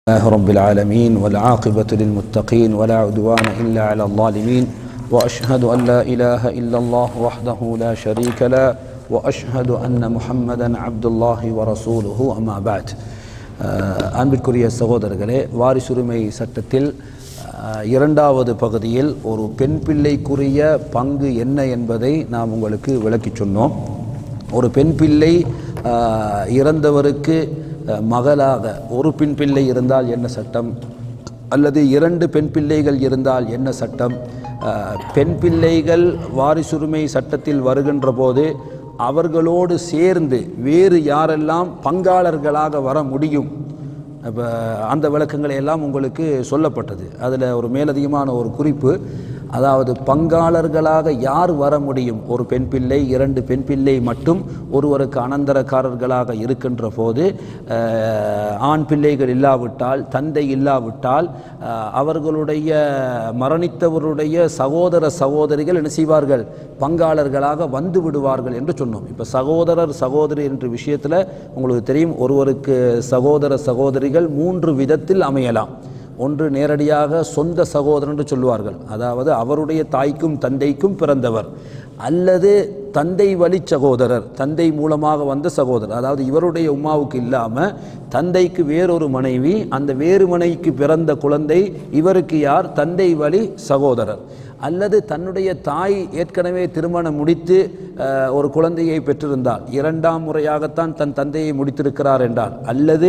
الله رب العالمين والعاقبة للمتقين ولا عدوان إلا على الظالمين وأشهد أن لا إله إلا الله وحده لا شريك له وأشهد أن محمدا عبد الله ورسوله أما بعد அஹ், அன்பிற்குரிய சகோதரர்களே வாரிசுரிமை சட்டத்தில் அஹ், இரண்டாவது பகுதியில் ஒரு பெண் பிள்ளைக்குரிய பங்கு என்ன என்பதை நாம் உங்களுக்கு விளக்கிச் சொன்னோம் ஒரு பெண் பிள்ளை அஹ், இறந்தவருக்கு அஹ், மகளாக ஒரு பெண் பிள்ளை இருந்தால் என்ன சட்டம் அல்லது இரண்டு பெண் பிள்ளைகள் இருந்தால் என்ன சட்டம் அஹ், பெண் பிள்ளைகள் வாரிசுரிமை சட்டத்தில் வருகின்ற போது அவர்களோடு சேர்ந்து வேறு யாரெல்லாம் பங்காளர்களாக வர முடியும் அப்போ அந்த விளக்கங்களை எல்லாம் உங்களுக்கு சொல்லப்பட்டது அதில் ஒரு மேலதிகமான ஒரு குறிப்பு அதாவது பங்காளர்களாக யார் வர முடியும் ஒரு பெண் பிள்ளை இரண்டு பெண் பிள்ளை மட்டும் ஒருவருக்கு அனந்தரக்காரர்களாக இருக்கின்ற போது அஹ், ஆண் பிள்ளைகள் இல்லாவிட்டால் தந்தை இல்லாவிட்டால் அஹ், அவர்களுடைய மரணித்தவருடைய சகோதர சகோதரிகள் என்ன செய்வார்கள் பங்காளர்களாக வந்து விடுவார்கள் என்று சொன்னோம் இப்போ சகோதரர் சகோதரி என்ற விஷயத்தில் உங்களுக்கு தெரியும் ஒருவருக்கு சகோதர சகோதரிகள் மூன்று விதத்தில் அமையலாம் ஒன்று நேரடியாக சொந்த சகோதரன் என்று சொல்லுவார்கள் அதாவது அவருடைய தாய்க்கும் தந்தைக்கும் பிறந்தவர் அல்லது தந்தை வழி சகோதரர் தந்தை மூலமாக வந்த சகோதரர் அதாவது இவருடைய உமாவுக்கு இல்லாமல் தந்தைக்கு வேறொரு மனைவி அந்த வேறு மனைவிக்கு பிறந்த குழந்தை இவருக்கு யார் தந்தை வழி சகோதரர் அல்லது தன்னுடைய தாய் ஏற்கனவே திருமணம் முடித்து அஹ், ஒரு குழந்தையை பெற்றிருந்தால் இரண்டாம் முறையாகத்தான் தன் தந்தையை முடித்திருக்கிறார் என்றால் அல்லது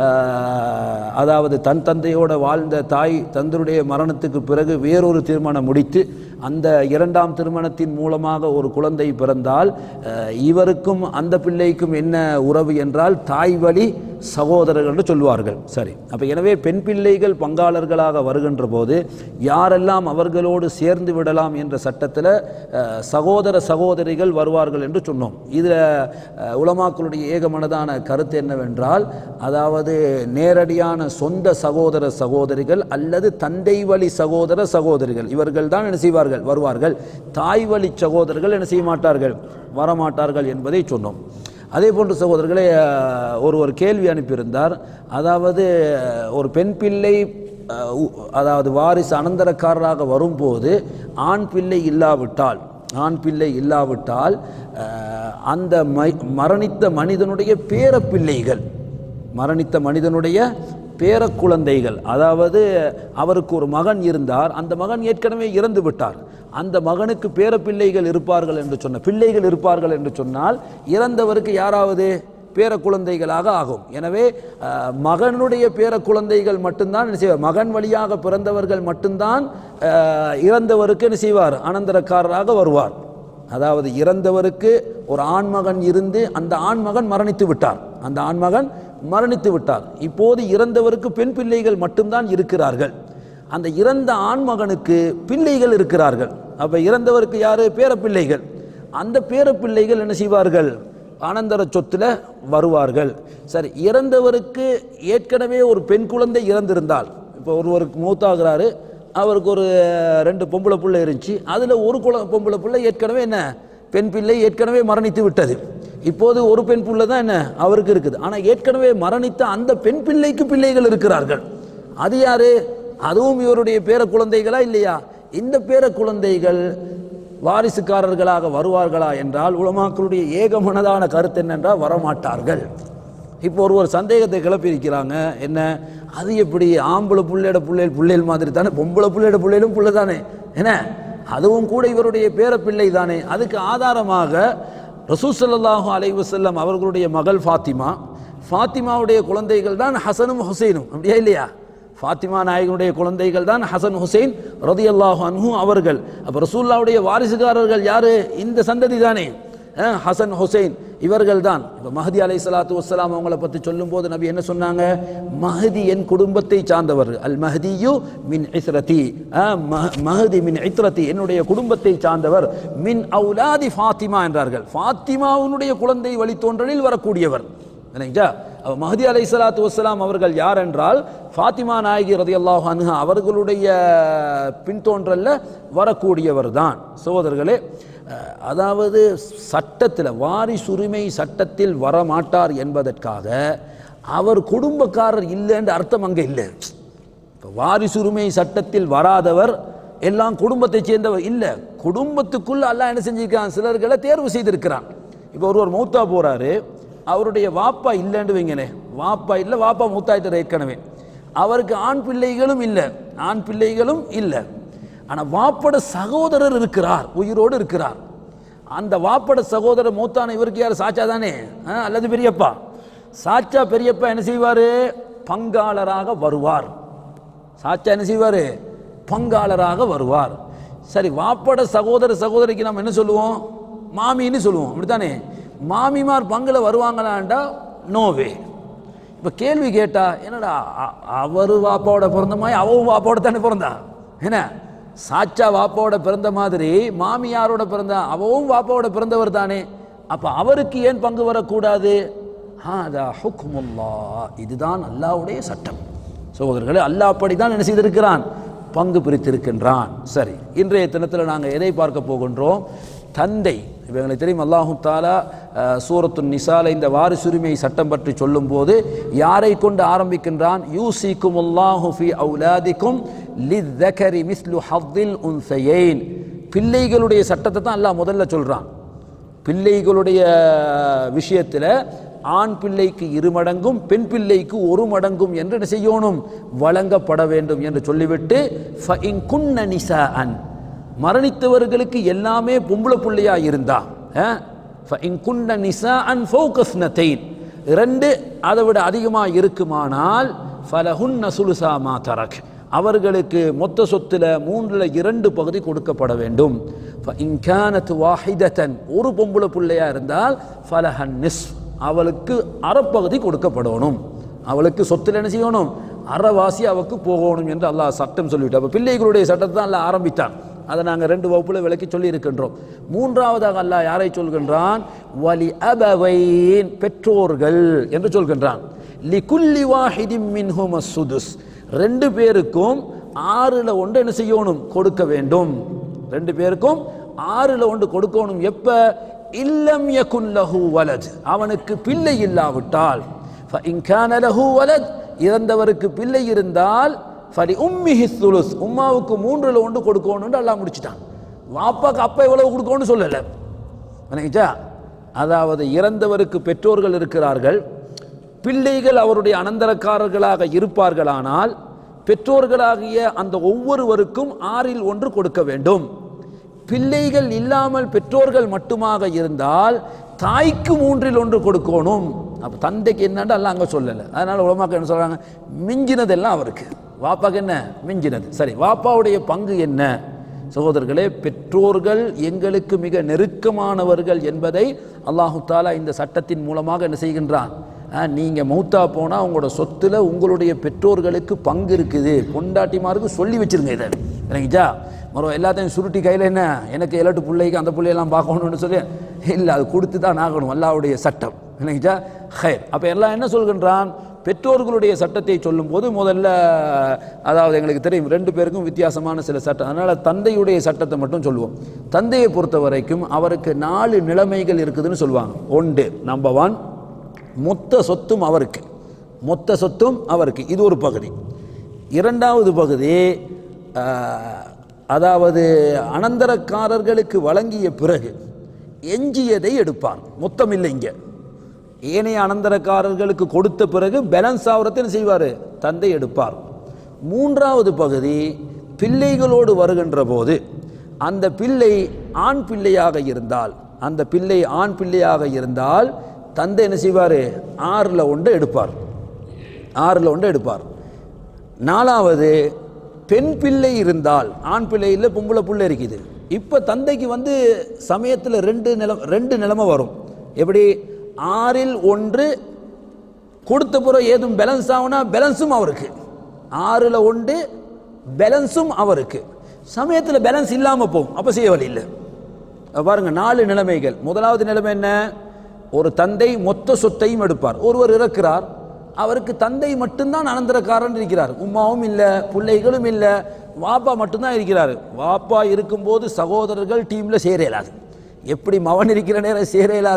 அஹ், அதாவது தன் தந்தையோட வாழ்ந்த தாய் தந்தருடைய மரணத்துக்கு பிறகு வேறொரு திருமணம் முடித்து அந்த இரண்டாம் திருமணத்தின் மூலமாக ஒரு குழந்தை பிறந்தால் அஹ், இவருக்கும் அந்த பிள்ளைக்கும் என்ன உறவு என்றால் தாய் வழி சகோதரர்கள் என்று சொல்வார்கள் சரி அப்போ எனவே பெண் பிள்ளைகள் பங்காளர்களாக வருகின்ற போது யாரெல்லாம் அவர்களோடு சேர்ந்து விடலாம் என்ற சட்டத்தில் அஹ், சகோதர சகோதரிகள் வருவார்கள் என்று சொன்னோம் இதில் உலமாக்களுடைய ஏகமனதான கருத்து என்னவென்றால் அதாவது நேரடியான சொந்த சகோதர சகோதரிகள் அல்லது தந்தை வழி சகோதர சகோதரிகள் இவர்கள் தான் என்ன செய்வார்கள் வருவார்கள் தாய் வழி சகோதரர்கள் என்ன செய்ய மாட்டார்கள் வரமாட்டார்கள் என்பதை சொன்னோம் அதே போன்று சகோதரர்களே அஹ், ஒரு ஒரு கேள்வி அனுப்பியிருந்தார் அதாவது அஹ், ஒரு பெண் பிள்ளை அஹ், உ- அதாவது வாரிசு அனந்தரக்காரராக வரும்போது ஆண் பிள்ளை இல்லாவிட்டால் ஆண் பிள்ளை இல்லாவிட்டால் அஹ், அந்த மை- மரணித்த மனிதனுடைய பேரப்பிள்ளைகள் மரணித்த மனிதனுடைய பேரக்குழந்தைகள் அதாவது அவருக்கு ஒரு மகன் இருந்தார் அந்த மகன் ஏற்கனவே இறந்து விட்டார் அந்த மகனுக்கு பேரப்பிள்ளைகள் இருப்பார்கள் என்று சொன்ன பிள்ளைகள் இருப்பார்கள் என்று சொன்னால் இறந்தவருக்கு யாராவது பேர குழந்தைகளாக ஆகும் எனவே அஹ், மகனுடைய பேர குழந்தைகள் மட்டும்தான் என்ன செய்வார் மகன் வழியாக பிறந்தவர்கள் மட்டும்தான் அஹ், இறந்தவருக்கு என்ன செய்வார் அனந்தரக்காரராக வருவார் அதாவது இறந்தவருக்கு ஒரு ஆண்மகன் இருந்து அந்த ஆண்மகன் மரணித்து விட்டார் அந்த ஆண்மகன் மரணித்து விட்டார் இப்போது இறந்தவருக்கு பெண் பிள்ளைகள் மட்டும்தான் இருக்கிறார்கள் அந்த இறந்த ஆண்மகனுக்கு பிள்ளைகள் இருக்கிறார்கள் அப்ப இறந்தவருக்கு யாரு பேரப்பிள்ளைகள் அந்த பேரப்பிள்ளைகள் என்ன செய்வார்கள் அனந்தர சொத்துல வருவார்கள் சரி இறந்தவருக்கு ஏற்கனவே ஒரு பெண் குழந்தை இறந்திருந்தால் இப்போ ஒருவருக்கு மூத்தாகிறாரு அவருக்கு ஒரு ரெண்டு பொம்பளை பிள்ளை இருந்துச்சு அதில் ஒரு குல பொம்பளை பிள்ளை ஏற்கனவே என்ன பெண் பிள்ளை ஏற்கனவே மரணித்து விட்டது இப்போது ஒரு பெண் பிள்ளை தான் என்ன அவருக்கு இருக்குது ஆனால் ஏற்கனவே மரணித்த அந்த பெண் பிள்ளைக்கு பிள்ளைகள் இருக்கிறார்கள் அது யாரு அதுவும் இவருடைய பேர குழந்தைகளா இல்லையா இந்த பேர குழந்தைகள் வாரிசுக்காரர்களாக வருவார்களா என்றால் உலமாக்களுடைய ஏகமனதான கருத்து என்னென்றால் வரமாட்டார்கள் இப்போ ஒரு ஒரு சந்தேகத்தை கிளப்பி இருக்கிறாங்க என்ன அது எப்படி ஆம்பளை புள்ளையோட பிள்ளைகள் பிள்ளைகள் மாதிரி தானே பொம்பளை புள்ளையோட பிள்ளைகளும் புள்ள தானே என்ன அதுவும் கூட இவருடைய பேரப்பிள்ளை தானே அதுக்கு ஆதாரமாக ரசூசல்லாஹு அலைஹி வஸல்லம் அவர்களுடைய மகள் ஃபாத்திமா ஃபாத்திமாவுடைய குழந்தைகள் தான் ஹசனும் ஹுசைனும் அப்படியா இல்லையா ஃபாத்திமா நாயகனுடைய குழந்தைகள் தான் ஹசன் ஹுசைன் ரதியல்லாஹு அன்ஹு அவர்கள் அப்போ ரசூல்லாவுடைய வாரிசுகாரர்கள் யாரு இந்த சந்ததி தானே அஹ், ஹசன் ஹுசைன் இவர்கள் தான் இப்போ மஹதி அலை சலாத்து வசலாம் அவங்கள பற்றி சொல்லும்போது நபி என்ன சொன்னாங்க மஹதி என் குடும்பத்தை சார்ந்தவர் அல் மஹதியு மின் இஸ்ரதி அஹ், மஹ- மஹதி மின் இத்ரதி என்னுடைய குடும்பத்தை சார்ந்தவர் மின் அவுலாதி ஃபாத்திமா என்றார்கள் ஃபாத்திமாவுடைய குழந்தை வழித்தோன்றலில் வரக்கூடியவர் இல்லைங்களா அப்ப மஹதி அலை சலாத்து வசலாம் அவர்கள் யார் என்றால் ஃபாத்திமா நாயகி ரதியல்லாஹு அன்ஹா அவர்களுடைய பின்தோன்றல்ல வரக்கூடியவர் தான் சகோதரர்களே அஹ், அதாவது சட்டத்தில் வாரிசுரிமை சட்டத்தில் வரமாட்டார் என்பதற்காக அவர் குடும்பக்காரர் இல்லைன்ற அர்த்தம் அங்கே இல்லை இப்போ வாரிசுரிமை சட்டத்தில் வராதவர் எல்லாம் குடும்பத்தை சேர்ந்தவர் இல்லை குடும்பத்துக்குள்ள அல்லாஹ் என்ன செஞ்சிருக்கான் சிலர்களை தேர்வு செய்திருக்கிறான் இப்போ ஒருவர் மௌத்தா போறாரு அவருடைய வாப்பா இல்லைன்னு வைங்களேன் வாப்பா இல்லை வாப்பா மூத்தாயிட்டார் ஏற்கனவே அவருக்கு ஆண் பிள்ளைகளும் இல்லை ஆண் பிள்ளைகளும் இல்லை ஆனால் வாப்பட சகோதரர் இருக்கிறார் உயிரோடு இருக்கிறார் அந்த வாப்பட சகோதரர் மூத்தான இவருக்கு யார் சாச்சா தானே ஆ, அல்லது பெரியப்பா சாச்சா பெரியப்பா என்ன செய்வார் பங்காளராக வருவார் சாச்சா என்ன செய்வார் பங்காளராக வருவார் சரி வாப்பட சகோதர சகோதரிக்கு நம்ம என்ன சொல்லுவோம் மாமின்னு சொல்லுவோம் அப்படித்தானே மாமிமார் பங்குல வருவாங்களான்டா நோவே இப்போ கேள்வி கேட்டா என்னடா அ- அவரு வாப்பாவோட பிறந்த மாதிரி அவவும் வாப்பாவோட தானே பிறந்தா என்ன சாச்சா வாப்பாவோட பிறந்த மாதிரி மாமியாரோட பிறந்தா அவவும் வாப்பாவோட பிறந்தவர் தானே அப்போ அவருக்கு ஏன் பங்கு வரக்கூடாது ஹாதா ஹுக்முல்லா இதுதான் அல்லாஹ்வுடைய சட்டம் சகோதரர்களே அல்லாஹ் அப்படித்தான் என்ன செய்திருக்கிறான் பங்கு பிரித்திருக்கின்றான் சரி இன்றைய தினத்தில் நாங்கள் எதை பார்க்க போகின்றோம் தந்தை இப்போ எங்களுக்கு தெரியும் அல்லாஹு தாலா அஹ், சூரத்து நிசால இந்த வாரிசுரிமை சட்டம் பற்றி சொல்லும்போது யாரை கொண்டு ஆரம்பிக்கின்றான் யூசிக்கும் அல்லாஹு ஃபி அவுலாதிக்கும் லித்தகரி மிஸ்லு ஹவ்வில் உன்சையேன் பிள்ளைகளுடைய சட்டத்தை தான் அல்லாஹ் முதல்ல சொல்றான் பிள்ளைகளுடைய விஷயத்தில் ஆண் பிள்ளைக்கு இரு மடங்கும் பெண் பிள்ளைக்கு ஒரு மடங்கும் என்று என்ன செய்யணும் வழங்கப்பட வேண்டும் என்று சொல்லிவிட்டு فَإِن كُنَّ نِسَاءً மரணித்தவர்களுக்கு எல்லாமே பொம்பளை பிள்ளையா இருந்தா அஹ், فَإِن كُنَّ نِسَاءً فَوْقَ اثْنَتَيْنِ இரண்டு அதை விட அதிகமாக இருக்குமானால் ஃபலஹுன்ன சுலுசா மா தரக் அவர்களுக்கு மொத்த சொத்துல மூன்றுல இரண்டு பகுதி கொடுக்கப்பட வேண்டும் فَإِن كَانَتْ وَاحِدَةً ஒரு பொம்பளை பிள்ளையா இருந்தால் ஃபலஹன் நிஸ் அவளுக்கு அறப்பகுதி கொடுக்கப்படணும் அவளுக்கு சொத்துல என்ன செய்யணும் அறவாசி அவக்கு போகணும் என்று அல்லாஹ் சட்டம் சொல்லிவிட்டு அப்போ பிள்ளைகளுடைய சட்டத்தை தான் அல்லாஹ் ஆரம்பித்தான் அதை நாங்கள் ரெண்டு வகுப்புல விளக்கி சொல்லி இருக்கின்றோம் மூன்றாவதாக அல்லாஹ் யாரை சொல்கின்றான் வலி அபவைன் பெற்றோர்கள் என்று சொல்கின்றான் லிகுல்லி வாஹிதிம் மின்ஹும் சுதுஸ் ரெண்டு பேருக்கும் ஆறுல ஒன்று என்ன செய்யணும் கொடுக்க வேண்டும் ரெண்டு பேருக்கும் ஆறுல ஒன்று கொடுக்கணும் எப்ப இல்லம் யகுன் லஹு வலத் அவனுக்கு பிள்ளை இல்லாவிட்டால் فإن كان له ولد இறந்தவருக்கு பிள்ளை இருந்தால் ஃபலி உம்மிஹி சுலுஸ் உம்மாவுக்கு மூன்றுல ஒன்று கொடுக்கணும்னு அல்லாஹ் முடிச்சிட்டான் வாப்பாக்கு அப்பா எவ்வளவு கொடுக்கணும்னு சொல்லலை விளங்கிச்சா அதாவது இறந்தவருக்கு பெற்றோர்கள் இருக்கிறார்கள் பிள்ளைகள் அவருடைய அனந்தரக்காரர்களாக இருப்பார்களானால் பெற்றோர்களாகிய அந்த ஒவ்வொருவருக்கும் ஆறில் ஒன்று கொடுக்க வேண்டும் பிள்ளைகள் இல்லாமல் பெற்றோர்கள் மட்டுமாக இருந்தால் தாய்க்கு மூன்றில் ஒன்று கொடுக்கணும் அப்போ தந்தைக்கு என்னன்னு எல்லாம் அங்கே சொல்லலை அதனால உலமாக்க என்ன சொல்றாங்க மிஞ்சினதெல்லாம் அவருக்கு வாப்பாக்கு என்ன மிஞ்சினது சரி வாப்பாவுடைய பங்கு என்ன சகோதரர்களே பெற்றோர்கள் எங்களுக்கு மிக நெருக்கமானவர்கள் என்பதை அல்லாஹு தாலா இந்த சட்டத்தின் மூலமாக என்ன செய்கின்றான் ஆ, நீங்க மௌத்தா போனா உங்களோட சொத்துல உங்களுடைய பெற்றோர்களுக்கு பங்கு இருக்குது பொண்டாட்டிமாருக்கு சொல்லி வச்சிருங்க இதை இல்லைங்கச்சா மறுவ எல்லாத்தையும் சுருட்டி கையில் என்ன எனக்கு எலட்டு பிள்ளைக்கு அந்த பிள்ளையெல்லாம் பார்க்கணும்னு சொல்லி இல்லை அது கொடுத்து தான் ஆகணும் அல்லாவுடைய சட்டம் இல்லைங்கச்சா ஹைர் அப்போ எல்லாம் என்ன சொல்கின்றான் பெற்றோர்களுடைய சட்டத்தை சொல்லும்போது முதல்ல அதாவது எங்களுக்கு தெரியும் ரெண்டு பேருக்கும் வித்தியாசமான சில சட்டம் அதனால் தந்தையுடைய சட்டத்தை மட்டும் சொல்லுவோம் தந்தையை பொறுத்த வரைக்கும் அவருக்கு நாலு நிலைமைகள் இருக்குதுன்னு சொல்லுவாங்க ஒன்று நம்பர் ஒன் மொத்த சொத்தும் அவருக்கு மொத்த சொத்தும் அவருக்கு இது ஒரு பகுதி இரண்டாவது பகுதி ஆஹ், அதாவது அனந்தரக்காரர்களுக்கு வழங்கிய பிறகு எஞ்சியதை எடுப்பார் மொத்தம் இல்லை இங்கே ஏனைய அனந்தரக்காரர்களுக்கு கொடுத்த பிறகு பேலன்ஸ் ஆகிறதை என்ன செய்வார் தந்தை எடுப்பார் மூன்றாவது பகுதி பிள்ளைகளோடு வருகின்ற போது அந்த பிள்ளை ஆண் பிள்ளையாக இருந்தால் அந்த பிள்ளை ஆண் பிள்ளையாக இருந்தால் தந்தை என்ன செய்வார் ஆறில் ஒன்று எடுப்பார் ஆறில் ஒன்று எடுப்பார் நாலாவது பெண் பிள்ளை இருந்தால் ஆண் பிள்ளை இல்லை பொம்பளை பிள்ளை இருக்குது இப்போ தந்தைக்கு வந்து சமயத்தில் ரெண்டு நிலம் ரெண்டு நிலைமை வரும் எப்படி ஆறில் ஒன்று கொடுத்த பிறகு ஏதும் பேலன்ஸ் ஆகுனா பேலன்ஸும் அவருக்கு ஆறில் ஒன்று பேலன்ஸும் அவருக்கு சமயத்தில் பேலன்ஸ் இல்லாமல் போகும் அப்போ செய்ய வழி இல்லை அப்ப பாருங்க நாலு நிலைமைகள் முதலாவது நிலைமை என்ன ஒரு தந்தை மொத்த சொத்தையும் எடுப்பார் ஒருவர் இறக்கிறார் அவருக்கு தந்தை மட்டும்தான் அனந்தரக்காரன் இருக்கிறார் உம்மாவும் இல்லை பிள்ளைகளும் இல்லை வாப்பா மட்டும்தான் இருக்கிறார் வாப்பா இருக்கும்போது சகோதரர்கள் டீமில் சேர இயலாது எப்படி மவன் இருக்கிற நேரம் சேர இயலாதோ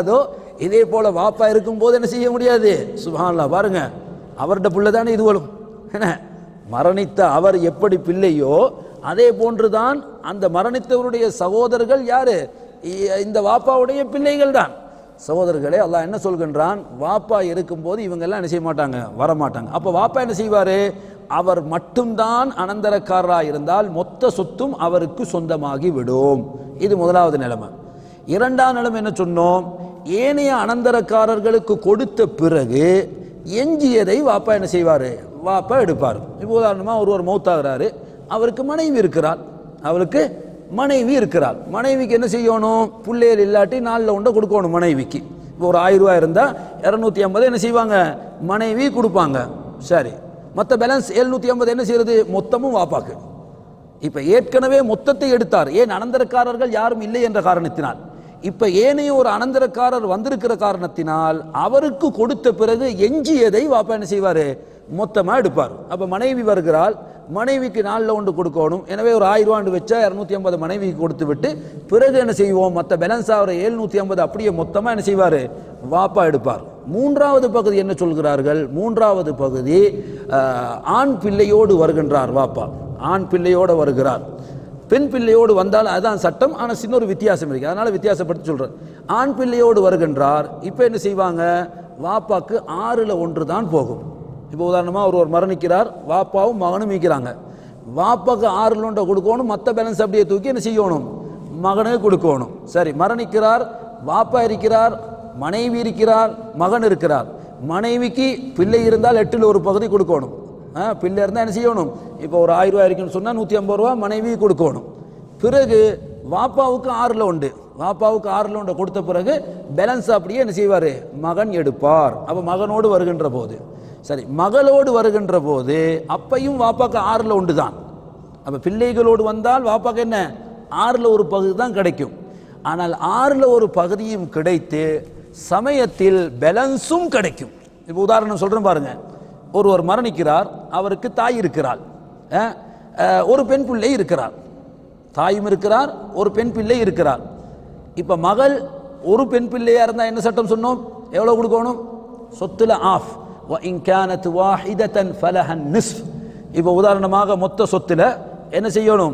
இதே போல வாப்பா இருக்கும்போது என்ன செய்ய முடியாது சுபான்லா பாருங்க அவர்கிட்ட பிள்ளை தானே இதுவளும் என்ன மரணித்த அவர் எப்படி பிள்ளையோ அதே போன்றுதான் அந்த மரணித்தவருடைய சகோதரர்கள் யாரு இ- இந்த வாப்பாவுடைய பிள்ளைகள் தான் சகோதரர்களே அல்லாஹ் என்ன சொல்கின்றான் வாப்பா இருக்கும்போது இவங்க எல்லாம் என்ன செய்ய மாட்டாங்க வர மாட்டாங்க அப்போ வாப்பா என்ன செய்வாரு அவர் மட்டும்தான் அனந்தரக்காரராக இருந்தால் மொத்த சொத்தும் அவருக்கு சொந்தமாகி விடும் இது முதலாவது நிலைமை இரண்டாம் நிலைமை என்ன சொன்னோம் ஏனைய அனந்தரக்காரர்களுக்கு கொடுத்த பிறகு எஞ்சியதை வாப்பா என்ன செய்வாரு வாப்பா எடுப்பார் இப்போ உதாரணமா ஒருவர் மௌத்தாகிறாரு அவருக்கு மனைவி இருக்கிறார் அவருக்கு மனைவி இருக்கிறார் மனைவிக்கு என்ன செய்யணும் புள்ளையர் இல்லாட்டி நாளில் உண்டை கொடுக்கணும் மனைவிக்கு இப்போ ஒரு ஆயிரம் ரூபாய் இருந்தால் இரநூத்தி ஐம்பது என்ன செய்வாங்க மனைவி கொடுப்பாங்க சரி மற்ற பேலன்ஸ் எழுநூத்தி ஐம்பது என்ன செய்யறது மொத்தமும் வாப்பாக்கு இப்ப ஏற்கனவே மொத்தத்தை எடுத்தார் ஏன் அனந்தரக்காரர்கள் யாரும் இல்லை என்ற காரணத்தினால் இப்ப ஏனைய ஒரு அனந்தரக்காரர் வந்திருக்கிற காரணத்தினால் அவருக்கு கொடுத்த பிறகு எஞ்சியதை வாப்பா என்ன செய்வாரு மொத்தமா எடுப்பார் அப்ப மனைவி வருகிறாள் மனைவிக்கு நாளில் ஒன்று கொடுக்கணும் எனவே ஒரு ஆயிரம் ரூபாண்டு வச்சா இரநூத்தி ஐம்பது மனைவிக்கு கொடுத்து விட்டு பிறகு என்ன செய்வோம் மற்ற பேலன்ஸ் ஆகிற எழுநூத்தி ஐம்பது அப்படியே மொத்தமா என்ன செய்வாரு வாப்பா எடுப்பார் மூன்றாவது பகுதி என்ன சொல்கிறார்கள் மூன்றாவது பகுதி அஹ், ஆண் பிள்ளையோடு வருகின்றார் வாப்பா ஆண் பிள்ளையோடு வருகிறார் பெண் பிள்ளையோடு வந்தால் அதுதான் சட்டம் ஆனால் சின்ன ஒரு வித்தியாசம் இருக்கு அதனால வித்தியாசப்படுத்தி சொல்றேன் ஆண் பிள்ளையோடு வருகின்றார் இப்போ என்ன செய்வாங்க வாப்பாக்கு ஆறுல ஒன்று தான் போகும் இப்போ உதாரணமாக ஒருவர் மரணிக்கிறார் வாப்பாவும் மகனும் மீக்கிறாங்க வாப்பாக்கு ஆறுல ஒன்றை கொடுக்கணும் மற்ற பேலன்ஸ் அப்படியே தூக்கி என்ன செய்யணும் மகனுக்கு கொடுக்கணும் சரி மரணிக்கிறார் வாப்பா இருக்கிறார் மனைவி இருக்கிறார் மகன் இருக்கிறார் மனைவிக்கு பிள்ளை இருந்தால் எட்டில் ஒரு பகுதி கொடுக்கணும் ஆ, பிள்ளை இருந்தால் என்ன செய்யணும் இப்போ ஒரு ஆயிரம் ரூபாய் இருக்குன்னு சொன்னால் நூற்றி ஐம்பது ரூபா மனைவி கொடுக்கணும் பிறகு வாப்பாவுக்கு ஆறில் உண்டு வாப்பாவுக்கு ஆறில் உண்டு கொடுத்த பிறகு பேலன்ஸ் அப்படியே என்ன செய்வார் மகன் எடுப்பார் அப்போ மகனோடு வருகின்ற போது சரி மகளோடு வருகின்ற போது அப்பையும் வாப்பாக்கு ஆறில் உண்டு தான் அப்போ பிள்ளைகளோடு வந்தால் வாப்பாக்கு என்ன ஆறில் ஒரு பகுதி தான் கிடைக்கும் ஆனால் ஆறில் ஒரு பகுதியும் கிடைத்து சமயத்தில் பேலன்ஸும் கிடைக்கும் இப்போ உதாரணம் சொல்கிறேன் பாருங்க ஒருவர் மரணிக்கிறார் அவருக்கு தாய் இருக்கிறாள் அஹ், அஹ், ஒரு பெண் பிள்ளை இருக்கிறார் தாயும் இருக்கிறார் ஒரு பெண் பிள்ளை இருக்கிறார் இப்போ மகள் ஒரு பெண் பிள்ளையா இருந்தால் என்ன சட்டம் சொன்னோம் எவ்வளோ கொடுக்கணும் சொத்துல ஆஃப் وَإِنْ كَانَتْ وَاحِدَةً فَلَهَا النِّصْفُ இப்போ உதாரணமாக மொத்த சொத்துல என்ன செய்யணும்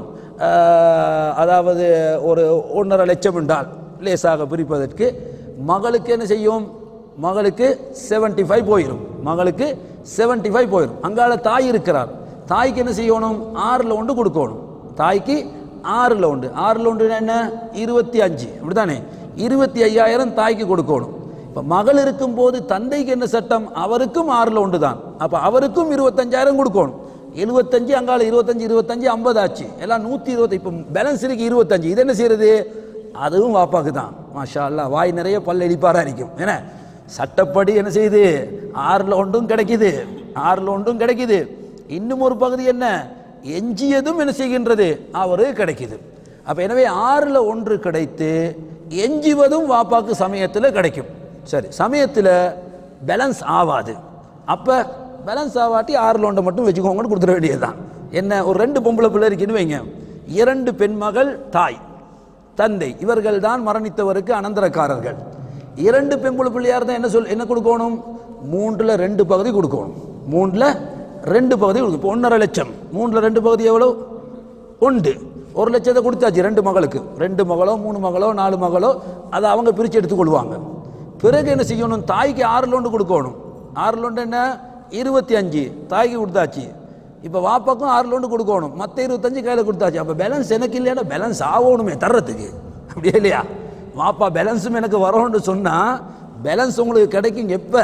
ஆஹ், அதாவது ஒரு ஒன்றரை லட்சம் என்றால் லேசாக பிரிப்பதற்கு மகளுக்கு என்ன செய்யும் மகளுக்கு 75 ஃபைவ் போயிடும் மகளுக்கு 75 ஃபைவ் போயிடும் அங்கால தாய் இருக்கிறார் தாய்க்கு என்ன செய்யணும் ஆறில் ஒன்று கொடுக்கணும் தாய்க்கு ஆறில் உண்டு ஆறில் உண்டு என்ன இருபத்தி அஞ்சு அப்படிதானே இருபத்தி ஐயாயிரம் தாய்க்கு கொடுக்கணும் இப்போ மகள் இருக்கும்போது தந்தைக்கு என்ன சட்டம் அவருக்கும் ஆறில் உண்டு தான் அப்போ அவருக்கும் இருபத்தஞ்சாயிரம் கொடுக்கணும் எழுபத்தஞ்சு அங்கால இருபத்தஞ்சு இருபத்தஞ்சு ஐம்பது ஆச்சு எல்லாம் நூற்றி இருபத்தி இப்போ பேலன்ஸ் இருக்கு இருபத்தஞ்சு இது என்ன செய்யறது அதுவும் வாப்பாக்கு தான் மாஷா அல்லாஹ் வாய் நிறைய பல் எடிப்பாரா இருக்கும் என்ன சட்டப்படி என்ன செய்யுது ஆறில் ஒன்றும் கிடைக்குது ஆறில் ஒன்றும் கிடைக்குது இன்னும் ஒரு பகுதி என்ன எஞ்சியதும் என்ன செய்கின்றது அவரு கிடைக்குது அப்ப எனவே ஆறில் ஒன்று கிடைத்து எஞ்சுவதும் வாப்பாக்கு சமயத்தில் கிடைக்கும் சரி சமயத்தில் பேலன்ஸ் ஆகாது அப்ப பேலன்ஸ் ஆகாட்டி ஆறில் ஒன்றை மட்டும் வச்சுக்கோங்கன்னு கொடுத்துட வேண்டியதுதான் என்ன ஒரு ரெண்டு பொம்பளை பிள்ளை இருக்குன்னு வைங்க இரண்டு பெண்மகள் தாய் தந்தை இவர்கள் தான் மரணித்தவருக்கு அனந்தரக்காரர்கள் இரண்டு பெண்புல பிள்ளையார் தான் என்ன சொல் என்ன கொடுக்கணும் மூன்றுல ரெண்டு பகுதி கொடுக்கணும் மூன்றுல ரெண்டு பகுதி கொடுக்கும் இப்போ ஒன்றரை லட்சம் மூன்றுல ரெண்டு பகுதி எவ்வளோ உண்டு ஒரு லட்சத்தை கொடுத்தாச்சு ரெண்டு மகளுக்கு ரெண்டு மகளோ மூணு மகளோ நாலு மகளோ அதை அவங்க பிரித்து எடுத்துக்கொள்வாங்க பிறகு என்ன செய்யணும் தாய்க்கு ஆறு லோண்டு கொடுக்கணும் ஆறு லோண்டு என்ன இருபத்தி அஞ்சு தாய்க்கு கொடுத்தாச்சு இப்போ வாப்பாக்கும் ஆறு லோண்டு கொடுக்கணும் மற்ற இருபத்தஞ்சு கையில் கொடுத்தாச்சு அப்போ பேலன்ஸ் எனக்கு இல்லைன்னா பேலன்ஸ் ஆகணுமே தர்றதுக்கு அப்படியே இல்லையா வாப்பா பேலன்ஸும் எனக்கு வரணும்னு சொன்னால் பேலன்ஸ் உங்களுக்கு கிடைக்கும் எப்போ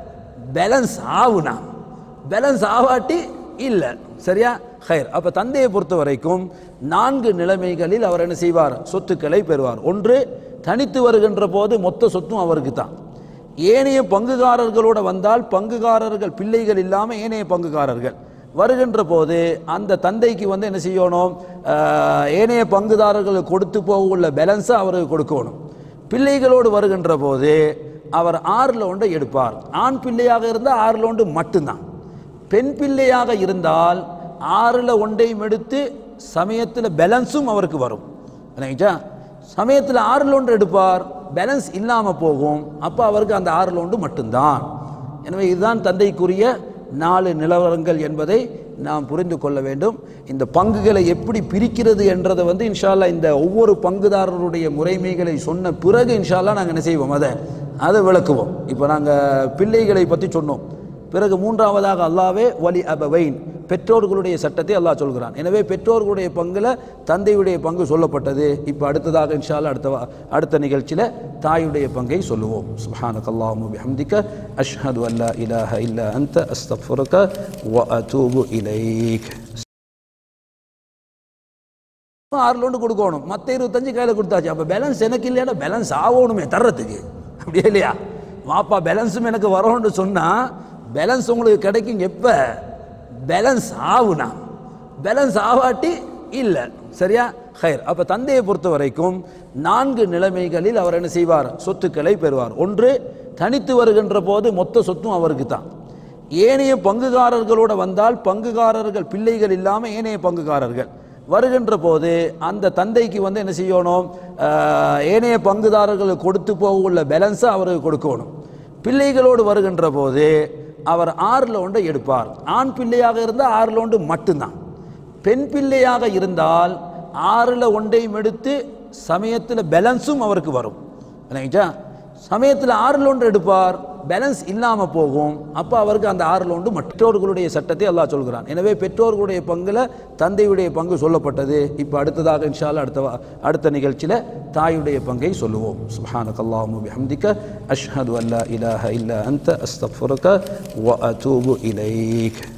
பேலன்ஸ் ஆகுனா பேலன்ஸ் ஆவாட்டி இல்லை சரியா ஹைர் அப்போ தந்தையை பொறுத்த வரைக்கும் நான்கு நிலைமைகளில் அவர் என்ன செய்வார் சொத்துக்களை பெறுவார் ஒன்று தனித்து வருகின்ற போது மொத்த சொத்தும் அவருக்கு தான் ஏனைய பங்குகாரர்களோட வந்தால் பங்குகாரர்கள் பிள்ளைகள் இல்லாமல் ஏனைய பங்குகாரர்கள் வருகின்ற போது அந்த தந்தைக்கு வந்து என்ன செய்யணும் ஆஹ், ஏனைய பங்குதாரர்களுக்கு கொடுத்து போக உள்ள பேலன்ஸை அவருக்கு கொடுக்கணும் பிள்ளைகளோடு வருகின்ற போது அவர் ஆறில் ஒன்றை எடுப்பார் ஆண் பிள்ளையாக இருந்தால் ஆறில் ஒன்று மட்டும்தான் பெண் பிள்ளையாக இருந்தால் ஆறில் ஒன்றையும் எடுத்து சமயத்தில் பேலன்ஸும் அவருக்கு வரும் இல்லைங்களா சமயத்தில் ஆறில் ஒன்று எடுப்பார் பேலன்ஸ் இல்லாமல் போகும் அப்போ அவருக்கு அந்த ஆறில் ஒன்று மட்டும்தான் எனவே இதுதான் தந்தைக்குரிய நாலு நிலவரங்கள் என்பதை நாம் புரிந்து கொள்ள வேண்டும் இந்த பங்குகளை எப்படி பிரிக்கிறது என்றதை வந்து இன்ஷால்லா இந்த ஒவ்வொரு பங்குதாரருடைய முறைமைகளை சொன்ன பிறகு இன்ஷால்லா நாங்கள் என்ன செய்வோம் அதை அதை விளக்குவோம் இப்போ நாங்கள் பிள்ளைகளை பற்றி சொன்னோம் பிறகு மூன்றாவதாக அல்லாவே வலி அபவைன் பெற்றோர்களுடைய சட்டத்தை அல்லாஹ் சொல்கிறான் எனவே பெற்றோர்களுடைய பங்குல தந்தையுடைய பங்கு சொல்லப்பட்டது இப்போ அடுத்ததாக இன்ஷால்லா அடுத்த வா- அடுத்த நிகழ்ச்சியில் தாயுடைய பங்கை சொல்லுவோம் சுப்ஹானக அல்லாஹும்ம பிஹம்திக அஷ்ஹது அல்லா இலாஹ இல்லா அன்த அஸ்தக்ஃபிருக வ அதூபு இலைக் ஆறு லோன் கொடுக்கணும் மற்ற இருபத்தஞ்சு கையில் கொடுத்தாச்சு அப்போ பேலன்ஸ் எனக்கு இல்லையா பேலன்ஸ் ஆகணுமே தர்றதுக்கு அப்படியே இல்லையா வாப்பா பேலன்ஸும் எனக்கு வரணும்னு சொன்னால் பேலன்ஸ் உங்களுக்கு கிடைக்கும் எப்போ பேலன்ஸ் ஆகுனா பேலன்ஸ் ஆவாட்டி இல்லை சரியா ஹைர் அப்போ தந்தையை பொறுத்த வரைக்கும் நான்கு நிலைமைகளில் அவர் என்ன செய்வார் சொத்துக்களை பெறுவார் ஒன்று தனித்து வருகின்ற போது மொத்த சொத்தும் அவருக்கு தான் ஏனைய பங்குகாரர்களோட வந்தால் பங்குகாரர்கள் பிள்ளைகள் இல்லாமல் ஏனைய பங்குகாரர்கள் வருகின்ற போது அந்த தந்தைக்கு வந்து என்ன செய்யணும் ஆஹ், ஏனைய பங்குதாரர்களுக்கு கொடுத்து போக உள்ள பேலன்ஸை அவருக்கு கொடுக்கணும் பிள்ளைகளோடு வருகின்ற போது அவர் ஆறில் ஒன்றை எடுப்பார் ஆண் பிள்ளையாக இருந்தால் ஆறில் ஒன்று மட்டும்தான் பெண் பிள்ளையாக இருந்தால் ஆறில் ஒன்றையும் எடுத்து சமயத்தில் பேலன்ஸும் அவருக்கு வரும் இல்லைங்களா சமயத்தில் ஆறில் ஒன்று எடுப்பார் பேலன்ஸ் இல்லாமல் போகும் அப்போ அவருக்கு அந்த ஆறில் ஒன்று மற்றவர்களுடைய சட்டத்தை அல்லாஹ் சொல்கிறான் எனவே பெற்றோர்களுடைய பங்குல தந்தையுடைய பங்கு சொல்லப்பட்டது இப்போ அடுத்ததாக இன்ஷால்லா அடுத்த வா- அடுத்த நிகழ்ச்சியில் தாயுடைய பங்கை சொல்லுவோம் சுப்ஹானக அல்லாஹும்ம பிஹம்திக அஷ்ஹது அல்லா இலாஹ இல்லா அன்த அஸ்தக்ஃபிருக வ அதூபு இலைக்